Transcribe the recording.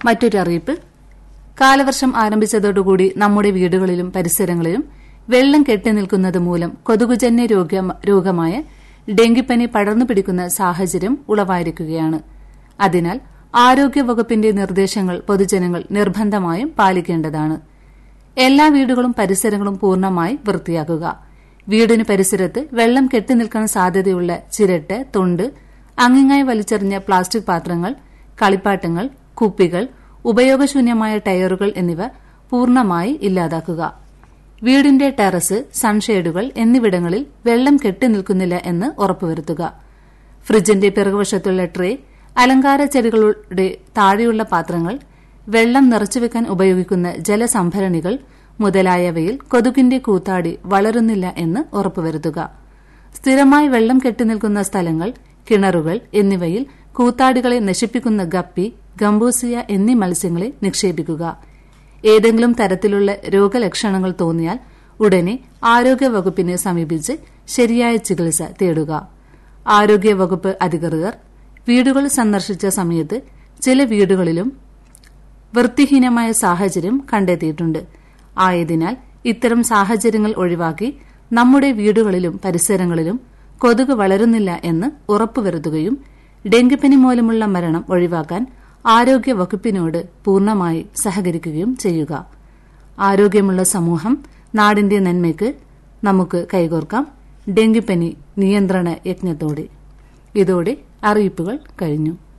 മറ്റൊരു അറിയിപ്പ് കാലവർഷം ആരംഭിച്ചതോടുകൂടി നമ്മുടെ വീടുകളിലും പരിസരങ്ങളിലും വെള്ളം കെട്ടിനിൽക്കുന്നത് മൂലം കൊതുകുജന്യ രോഗമായ ഡെങ്കിപ്പനി പടർന്നു പിടിക്കുന്ന സാഹചര്യം ഉളവായിരിക്കുകയാണ് അതിനാൽ ആരോഗ്യവകുപ്പിന്റെ നിർദ്ദേശങ്ങൾ പൊതുജനങ്ങൾ നിർബന്ധമായും പാലിക്കേണ്ടതാണ് എല്ലാ വീടുകളും പരിസരങ്ങളും പൂർണ്ണമായി വൃത്തിയാക്കുക വീടിന് പരിസരത്ത് വെള്ളം കെട്ടിനിൽക്കാൻ സാധ്യതയുള്ള ചിരട്ട് തൊണ്ട് അങ്ങിങ്ങായി വലിച്ചെറിഞ്ഞ പ്ലാസ്റ്റിക് പാത്രങ്ങൾ കളിപ്പാട്ടങ്ങൾ കുപ്പികൾ ഉപയോഗശൂന്യമായ ടയറുകൾ എന്നിവ പൂർണ്ണമായി ഇല്ലാതാക്കുക വീടിന്റെ ടെറസ് സൺഷെയ്ഡുകൾ എന്നിവിടങ്ങളിൽ വെള്ളം കെട്ടിനിൽക്കുന്നില്ല എന്ന് ഉറപ്പുവരുത്തുക ഫ്രിഡ്ജിന്റെ പിറകുവശത്തുള്ള ട്രേ അലങ്കാര ചെടികളുടെ താഴെയുള്ള പാത്രങ്ങൾ വെള്ളം നിറച്ചുവെക്കാൻ ഉപയോഗിക്കുന്ന ജലസംഭരണികൾ മുതലായവയിൽ കൊതുകിന്റെ കൂത്താടി വളരുന്നില്ല എന്ന് ഉറപ്പുവരുത്തുക സ്ഥിരമായി വെള്ളം കെട്ടിനിൽക്കുന്ന സ്ഥലങ്ങൾ കിണറുകൾ എന്നിവയിൽ കൂത്താടികളെ നശിപ്പിക്കുന്ന ഗപ്പി ഗംബൂസിയ എന്നീ മത്സ്യങ്ങളെ നിക്ഷേപിക്കുക ഏതെങ്കിലും തരത്തിലുള്ള രോഗലക്ഷണങ്ങൾ തോന്നിയാൽ ഉടനെ ആരോഗ്യവകുപ്പിനെ സമീപിച്ച് ശരിയായ ചികിത്സ തേടുക ആരോഗ്യവകുപ്പ് അധികൃതർ വീടുകൾ സന്ദർശിച്ച സമയത്ത് ചില വീടുകളിലും വൃത്തിഹീനമായ സാഹചര്യം കണ്ടെത്തിയിട്ടുണ്ട് ആയതിനാൽ ഇത്തരം സാഹചര്യങ്ങൾ ഒഴിവാക്കി നമ്മുടെ വീടുകളിലും പരിസരങ്ങളിലും കൊതുക് വളരുന്നില്ല എന്ന് ഉറപ്പുവരുത്തുകയും ഡെങ്കിപ്പനി മൂലമുള്ള മരണം ഒഴിവാക്കാൻ ആരോഗ്യവകുപ്പിനോട് പൂർണ്ണമായി സഹകരിക്കുകയും ചെയ്യുക ആരോഗ്യമുള്ള സമൂഹം നാടിന്റെ നന്മയ്ക്ക് നമുക്ക് കൈകോർക്കാം ഡെങ്കിപ്പനി നിയന്ത്രണ യജ്ഞത്തോടെ ഇതോടെ അറിയിപ്പുകൾ കഴിഞ്ഞു